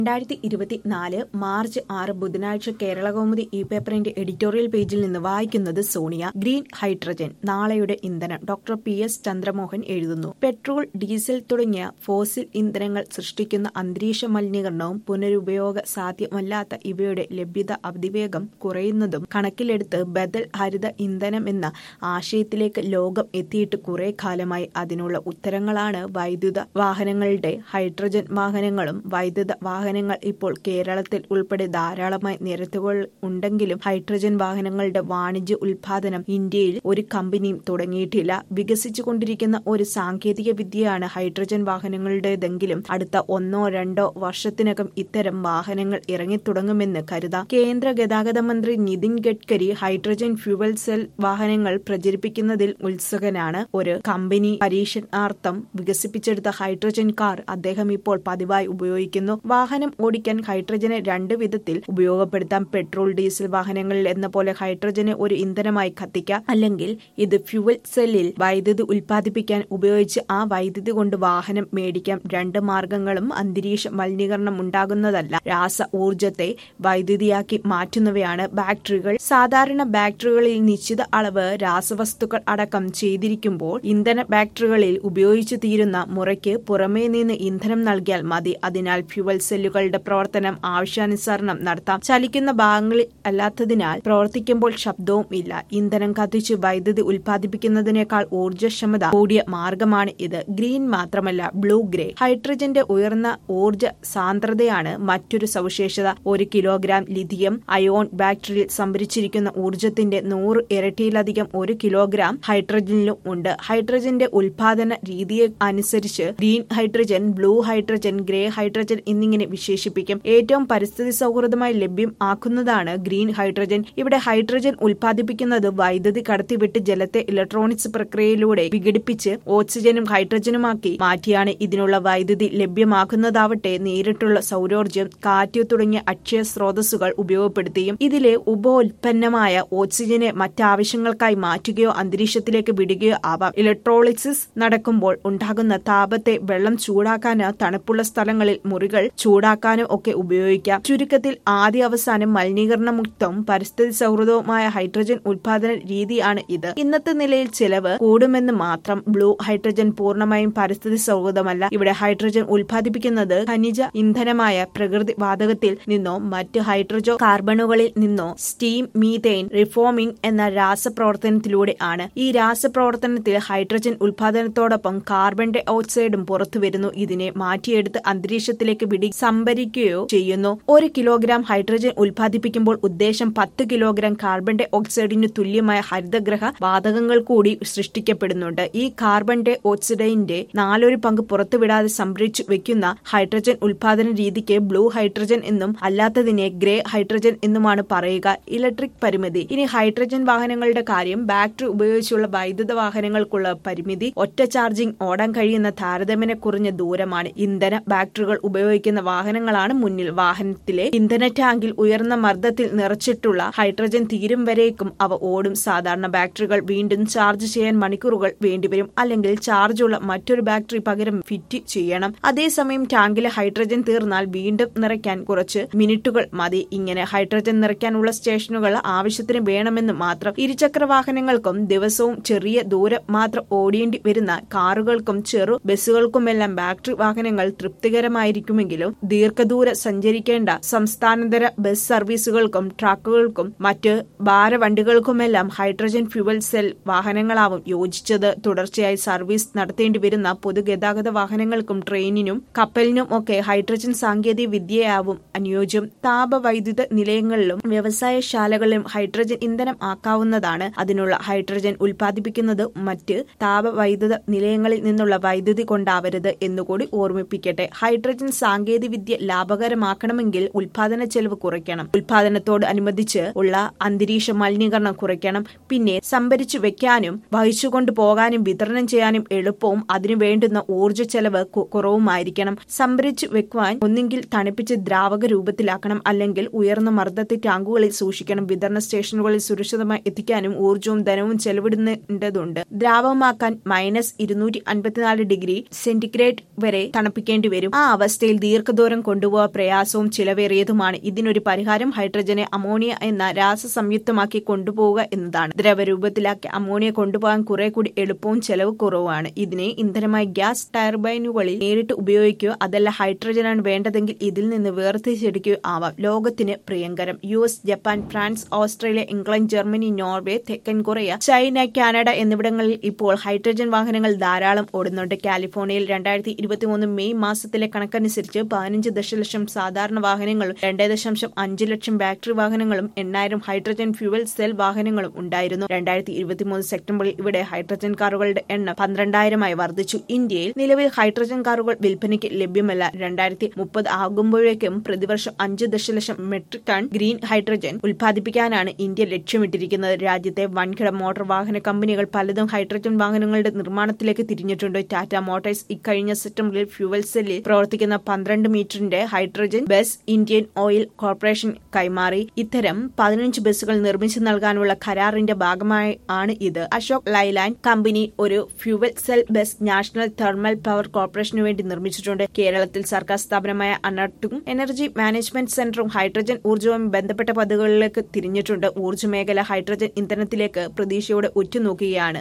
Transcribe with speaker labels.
Speaker 1: രണ്ടായിരത്തി ഇരുപത്തിനാല് മാർച്ച് ആറ് ബുധനാഴ്ച കേരളകൗമുദി ഇ പേപ്പറിന്റെ എഡിറ്റോറിയൽ പേജിൽ നിന്ന് വായിക്കുന്നത് സോണിയ ഗ്രീൻ ഹൈഡ്രജൻ നാളെയുടെ ഇന്ധനം ഡോക്ടർ പി എസ് ചന്ദ്രമോഹൻ എഴുതുന്നു പെട്രോൾ ഡീസൽ തുടങ്ങിയ ഫോസിൽ ഇന്ധനങ്ങൾ സൃഷ്ടിക്കുന്ന അന്തരീക്ഷ മലിനീകരണവും പുനരുപയോഗ സാധ്യമല്ലാത്ത ഇവയുടെ ലഭ്യത അതിവേഗം കുറയുന്നതും കണക്കിലെടുത്ത് ബദൽ ഹരിത ഇന്ധനം എന്ന ആശയത്തിലേക്ക് ലോകം എത്തിയിട്ട് കുറെ കാലമായി അതിനുള്ള ഉത്തരങ്ങളാണ് വൈദ്യുത വാഹനങ്ങളുടെ ഹൈഡ്രജൻ വാഹനങ്ങളും വൈദ്യുത വാഹനങ്ങൾ ഇപ്പോൾ കേരളത്തിൽ ഉൾപ്പെടെ ധാരാളമായി നിരത്തുകൾ ഉണ്ടെങ്കിലും ഹൈഡ്രജൻ വാഹനങ്ങളുടെ വാണിജ്യ ഉൽപാദനം ഇന്ത്യയിൽ ഒരു കമ്പനിയും തുടങ്ങിയിട്ടില്ല വികസിച്ചുകൊണ്ടിരിക്കുന്ന ഒരു സാങ്കേതിക വിദ്യയാണ് ഹൈഡ്രജൻ വാഹനങ്ങളുടേതെങ്കിലും അടുത്ത ഒന്നോ രണ്ടോ വർഷത്തിനകം ഇത്തരം വാഹനങ്ങൾ ഇറങ്ങിത്തുടങ്ങുമെന്ന് കരുതാം കേന്ദ്ര ഗതാഗത മന്ത്രി Nitin Gadkari hydrogen fuel cell വാഹനങ്ങൾ പ്രചരിപ്പിക്കുന്നതിൽ ഉത്സുകനാണ് ഒരു കമ്പനി പരീക്ഷണാർത്ഥം വികസിപ്പിച്ചെടുത്ത ഹൈഡ്രജൻ കാർ അദ്ദേഹം ഇപ്പോൾ പതിവായി ഉപയോഗിക്കുന്നു വാഹനം ഓടിക്കാൻ ഹൈഡ്രജനെ രണ്ട് വിധത്തിൽ ഉപയോഗപ്പെടുത്താം പെട്രോൾ ഡീസൽ വാഹനങ്ങളിൽ എന്ന പോലെ ഹൈഡ്രജനെ ഒരു ഇന്ധനമായി കത്തിക്കാം അല്ലെങ്കിൽ ഇത് ഫ്യൂവൽ സെല്ലിൽ വൈദ്യുതി ഉൽപ്പാദിപ്പിക്കാൻ ഉപയോഗിച്ച് ആ വൈദ്യുതി കൊണ്ട് വാഹനം മേടിക്കാം രണ്ട് മാർഗങ്ങളും അന്തരീക്ഷ മലിനീകരണം ഉണ്ടാകുന്നതല്ല രാസ ഊർജത്തെ വൈദ്യുതിയാക്കി മാറ്റുന്നവയാണ് ബാറ്ററികൾ സാധാരണ ബാറ്ററികളിൽ നിശ്ചിത അളവ് രാസവസ്തുക്കൾ അടക്കം ചെയ്തിരിക്കുമ്പോൾ ഇന്ധന ബാറ്ററികളിൽ ഉപയോഗിച്ചു തീരുന്ന മുറയ്ക്ക് പുറമേ നിന്ന് ഇന്ധനം നൽകിയാൽ മതി അതിനാൽ ഫ്യൂവൽ സെല്ലുകളുടെ പ്രവർത്തനം ആവശ്യാനുസരണം നടത്താം ചലിക്കുന്ന ഭാഗങ്ങളിൽ അല്ലാത്തതിനാൽ പ്രവർത്തിക്കുമ്പോൾ ശബ്ദവും ഇല്ല ഇന്ധനം കത്തിച്ച് വൈദ്യുതി ഉൽപ്പാദിപ്പിക്കുന്നതിനേക്കാൾ ഊർജ്ജക്ഷമത കൂടിയ മാർഗമാണ് ഇത് ഗ്രീൻ മാത്രമല്ല ബ്ലൂ ഗ്രേ ഹൈഡ്രജന്റെ ഉയർന്ന ഊർജ്ജ സാന്ദ്രതയാണ് മറ്റൊരു സവിശേഷത ഒരു കിലോഗ്രാം ലിഥിയം അയോൺ ബാറ്ററിയിൽ സംഭരിച്ചിരിക്കുന്ന ഊർജ്ജത്തിന്റെ നൂറ് ഇരട്ടിയിലധികം ഒരു കിലോഗ്രാം ഹൈഡ്രജനിലും ഉണ്ട് ഹൈഡ്രജന്റെ ഉൽപാദന രീതിയെ അനുസരിച്ച് green hydrogen blue hydrogen grey hydrogen എന്നിങ്ങനെ വിശേഷിപ്പിക്കും ഏറ്റവും പരിസ്ഥിതി സൗഹൃദമായി ലഭ്യം ആക്കുന്നതാണ് ഗ്രീൻ ഹൈഡ്രജൻ ഇവിടെ ഹൈഡ്രജൻ ഉൽപ്പാദിപ്പിക്കുന്നത് വൈദ്യുതി കടത്തിവിട്ട് ജലത്തെ ഇലക്ട്രോണിക്സ് പ്രക്രിയയിലൂടെ വിഘടിപ്പിച്ച് ഓക്സിജനും ഹൈഡ്രജനുമാക്കി മാറ്റിയാണ് ഇതിനുള്ള വൈദ്യുതി ലഭ്യമാക്കുന്നതാവട്ടെ നേരിട്ടുള്ള സൗരോർജ്ജം കാറ്റ് തുടങ്ങിയ അക്ഷയ സ്രോതസ്സുകൾ ഉപയോഗപ്പെടുത്തിയും ഇതിലെ ഉപോൽപ്പന്നമായ ഓക്സിജനെ മറ്റാവശ്യങ്ങൾക്കായി മാറ്റുകയോ അന്തരീക്ഷത്തിലേക്ക് വിടുകയോ ആവാം ഇലക്ട്രോളിസിസ് നടക്കുമ്പോൾ ഉണ്ടാകുന്ന താപത്തെ വെള്ളം ചൂടാക്കാനോ തണുപ്പുള്ള സ്ഥലങ്ങളിൽ മുറികൾ ചൂടാക്കാനോ ഒക്കെ ഉപയോഗിക്കാം ചുരുക്കത്തിൽ ആദ്യ അവസാനം മലിനീകരണമുക്തവും പരിസ്ഥിതി സൗഹൃദവുമായ ഹൈഡ്രജൻ ഉൽപാദന രീതിയാണ് ഇത് ഇന്നത്തെ നിലയിൽ ചെലവ് കൂടുമെന്ന് മാത്രം ബ്ലൂ ഹൈഡ്രജൻ പൂർണ്ണമായും പരിസ്ഥിതി സൗഹൃദമല്ല ഇവിടെ ഹൈഡ്രജൻ ഉൽപ്പാദിപ്പിക്കുന്നത് ഖനിജ ഇന്ധനമായ പ്രകൃതി വാതകത്തിൽ നിന്നോ മറ്റ് ഹൈഡ്രജോ കാർബണുകളിൽ നിന്നോ സ്റ്റീം മീതെയിൻ റിഫോമിംഗ് എന്ന രാസപ്രവർത്തനത്തിലൂടെ ആണ് ഈ രാസപ്രവർത്തനത്തിൽ ഹൈഡ്രജൻ ഉൽപാദനത്തോടൊപ്പം കാർബൺ ഡൈ ഓക്സൈഡും പുറത്തുവരുന്നു ഇതിനെ മാറ്റിയെടുത്ത് അന്തരീക്ഷത്തിലേക്ക് വിടി സംഭരിക്കുകയോ ചെയ്യുന്നു ഒരു കിലോഗ്രാം ഹൈഡ്രജൻ ഉൽപ്പാദിപ്പിക്കുമ്പോൾ ഉദ്ദേശം പത്ത് കിലോഗ്രാം കാർബൺ ഡൈ ഓക്സൈഡിന് തുല്യമായ ഹരിതഗ്രഹ വാതകങ്ങൾ കൂടി സൃഷ്ടിക്കപ്പെടുന്നുണ്ട് ഈ കാർബൺ ഡൈ ഓക്സൈഡിന്റെ നാലൊരു പങ്ക് പുറത്തുവിടാതെ സംഭരിച്ചു വെക്കുന്ന ഹൈഡ്രജൻ ഉൽപാദന രീതിക്ക് ബ്ലൂ ഹൈഡ്രജൻ എന്നും അല്ലാത്തതിനെ ഗ്രേ ഹൈഡ്രജൻ എന്നുമാണ് പറയുക ഇലക്ട്രിക് പരിമിതി ഇനി ഹൈഡ്രജൻ വാഹനങ്ങളുടെ കാര്യം ബാറ്ററി ഉപയോഗിച്ചുള്ള വൈദ്യുത വാഹനങ്ങൾക്കുള്ള പരിമിതി ഒറ്റ ചാർജിംഗ് ഓടാൻ കഴിയുന്ന താരതമ്യേന കുറഞ്ഞ ദൂരമാണ് ഇന്ധന ബാറ്ററികൾ ഉപയോഗിക്കുന്ന വാഹനങ്ങളാണ് മുന്നിൽ വാഹനത്തിലെ ഇന്ധന ടാങ്കിൽ ഉയർന്ന മർദ്ദത്തിൽ നിറച്ചിട്ടുള്ള ഹൈഡ്രജൻ തീരും വരേക്കും അവ ഓടും സാധാരണ ബാറ്ററികൾ വീണ്ടും ചാർജ് ചെയ്യാൻ മണിക്കൂറുകൾ വേണ്ടിവരും അല്ലെങ്കിൽ ചാർജുള്ള മറ്റൊരു ബാറ്ററി പകരം ഫിറ്റ് ചെയ്യണം അതേസമയം ടാങ്കിലെ ഹൈഡ്രജൻ തീർന്നാൽ വീണ്ടും നിറയ്ക്കാൻ കുറച്ച് മിനിറ്റുകൾ മതി ഇങ്ങനെ ഹൈഡ്രജൻ നിറയ്ക്കാനുള്ള സ്റ്റേഷനുകൾ ആവശ്യത്തിന് വേണമെന്ന് മാത്രം ഇരുചക്ര വാഹനങ്ങൾക്കും ദിവസവും ചെറിയ ദൂരം മാത്രം ഓടേണ്ടി വരുന്ന കാറുകൾക്കും ചെറു ബസ്സുകൾക്കുമെല്ലാം ബാറ്ററി വാഹനങ്ങൾ തൃപ്തികരമായിരിക്കുമെങ്കിലും ദീർഘദൂര സഞ്ചരിക്കേണ്ട സംസ്ഥാനതര ബസ് സർവീസുകൾക്കും ട്രക്കുകൾക്കും മറ്റ് ഭാരവണ്ടികൾക്കുമെല്ലാം ഹൈഡ്രജൻ ഫ്യൂവൽ സെൽ വാഹനങ്ങളാവും യോജിച്ചത് തുടർച്ചയായി സർവീസ് നടത്തേണ്ടി വരുന്ന പൊതുഗതാഗത വാഹനങ്ങൾക്കും ട്രെയിനിനും കപ്പലിനും ഒക്കെ ഹൈഡ്രജൻ സാങ്കേതിക വിദ്യയാവും അനുയോജ്യം താപവൈദ്യുത നിലയങ്ങളിലും വ്യവസായശാലകളിലും ഹൈഡ്രജൻ ഇന്ധനം ആക്കാവുന്നതാണ് അതിനുള്ള ഹൈഡ്രജൻ ഉൽപ്പാദിപ്പിക്കുന്നത് മറ്റ് താപവൈദ്യുത നിലയങ്ങളിൽ നിന്നുള്ള വൈദ്യുതി കൊണ്ടാവരുത് എന്നുകൂടി ഓർമ്മിപ്പിക്കട്ടെ ഹൈഡ്രജൻ സാങ്കേതിക വിദ്യ ലാഭകരമാക്കണമെങ്കിൽ ഉൽപാദന ചെലവ് കുറയ്ക്കണം ഉൽപാദനത്തോട് അനുബന്ധിച്ച് ഉള്ള അന്തരീക്ഷ മലിനീകരണം കുറയ്ക്കണം പിന്നെ സംഭരിച്ചു വെക്കാനും വഹിച്ചുകൊണ്ടു പോകാനും വിതരണം ചെയ്യാനും എളുപ്പവും അതിനു വേണ്ടുന്ന ഊർജ്ജ ചെലവ് കുറവുമായിരിക്കണം സംഭരിച്ചു വെക്കുവാൻ ഒന്നുകിൽ തണുപ്പിച്ച് ദ്രാവക രൂപത്തിലാക്കണം അല്ലെങ്കിൽ ഉയർന്ന മർദ്ദത്തെ ടാങ്കുകളിൽ സൂക്ഷിക്കണം വിതരണ സ്റ്റേഷനുകളിൽ സുരക്ഷിതമായി എത്തിക്കാനും ഊർജ്ജവും ധനവും ചെലവിടുന്നതുണ്ട് ദ്രാവകമാക്കാൻ മൈനസ് ഇരുന്നൂറ്റി അൻപത്തിനാല് ഡിഗ്രി സെന്റിഗ്രേഡ് വരെ തണുപ്പിക്കേണ്ടി വരും ആ അവസ്ഥയിൽ ദീർഘദൂര ദൂരം കൊണ്ടുപോകാൻ പ്രയാസവും ചിലവേറിയതുമാണ് ഇതിനൊരു പരിഹാരം ഹൈഡ്രജനെ അമോണിയ എന്ന രാസസംയുക്തമാക്കി കൊണ്ടുപോവുക എന്നതാണ് ദ്രവരൂപത്തിലാക്കി അമോണിയ കൊണ്ടുപോകാൻ കുറെ കൂടി എളുപ്പവും ചെലവ് കുറവുമാണ് ഇതിനെ ഇന്ധനമായി ഗ്യാസ് ടർബൈനുകളിൽ നേരിട്ട് ഉപയോഗിക്കുകയോ അതല്ല ഹൈഡ്രജനാണ് വേണ്ടതെങ്കിൽ ഇതിൽ നിന്ന് വേർതിരിച്ചെടുക്കുകയോ ആവാം ലോകത്തിന് പ്രിയങ്കരം U S Japan France Australia England Germany Norway തെക്കൻ കൊറിയ ചൈന കാനഡ എന്നിവിടങ്ങളിൽ ഇപ്പോൾ ഹൈഡ്രജൻ വാഹനങ്ങൾ ധാരാളം ഓടുന്നുണ്ട് കാലിഫോർണിയയിൽ രണ്ടായിരത്തി ഇരുപത്തിമൂന്ന് മെയ് മാസത്തിലെ കണക്കനുസരിച്ച് പതിനഞ്ച് ദശലക്ഷം സാധാരണ വാഹനങ്ങളും രണ്ടേ ദശാംശം അഞ്ച് ലക്ഷം ബാറ്ററി വാഹനങ്ങളും എണ്ണായിരം ഹൈഡ്രജൻ ഫ്യൂവൽ സെൽ വാഹനങ്ങളും ഉണ്ടായിരുന്നു രണ്ടായിരത്തി ഇരുപത്തിമൂന്ന് സെപ്റ്റംബറിൽ ഇവിടെ ഹൈഡ്രജൻ കാറുകളുടെ എണ്ണം പന്ത്രണ്ടായിരമായി വർദ്ധിച്ചു ഇന്ത്യയിൽ നിലവിൽ ഹൈഡ്രജൻ കാറുകൾ വിൽപ്പനയ്ക്ക് ലഭ്യമല്ല രണ്ടായിരത്തി മുപ്പത് ആകുമ്പോഴേക്കും പ്രതിവർഷം അഞ്ച് ദശലക്ഷം മെട്രിക് ടൺ ഗ്രീൻ ഹൈഡ്രജൻ ഉൽപ്പാദിപ്പിക്കാനാണ് ഇന്ത്യ ലക്ഷ്യമിട്ടിരിക്കുന്നത് രാജ്യത്തെ വൻകിട മോട്ടോർ വാഹന കമ്പനികൾ പലതും ഹൈഡ്രജൻ വാഹനങ്ങളുടെ നിർമ്മാണത്തിലേക്ക് തിരിഞ്ഞിട്ടുണ്ട് ടാറ്റ മോട്ടോഴ്സ് ഇക്കഴിഞ്ഞ സെപ്റ്റംബറിൽ ഫ്യൂവൽ സെല്ലിൽ പ്രവർത്തിക്കുന്ന പന്ത്രണ്ട് മീറ്ററിന്റെ hydrogen bus Indian oil corporation കൈമാറി ഇത്തരം പതിനഞ്ച് ബസ്സുകൾ നിർമ്മിച്ചു നൽകാനുള്ള കരാറിന്റെ ഭാഗമായി ആണ് ഇത് അശോക് ലൈലാൻഡ് കമ്പനി ഒരു fuel cell bus national thermal power കോർപ്പറേഷനു വേണ്ടി നിർമ്മിച്ചിട്ടുണ്ട് കേരളത്തിൽ സർക്കാർ സ്ഥാപനമായ അനർട്ടും എനർജി മാനേജ്മെന്റ് സെന്ററും ഹൈഡ്രജൻ ഊർജ്ജവും ബന്ധപ്പെട്ട പദ്ധതികളിലേക്ക് തിരിഞ്ഞിട്ടുണ്ട് ഊർജ്ജ മേഖല ഹൈഡ്രജൻ ഇന്ധനത്തിലേക്ക് പ്രതീക്ഷയോടെ ഉറ്റുനോക്കുകയാണ്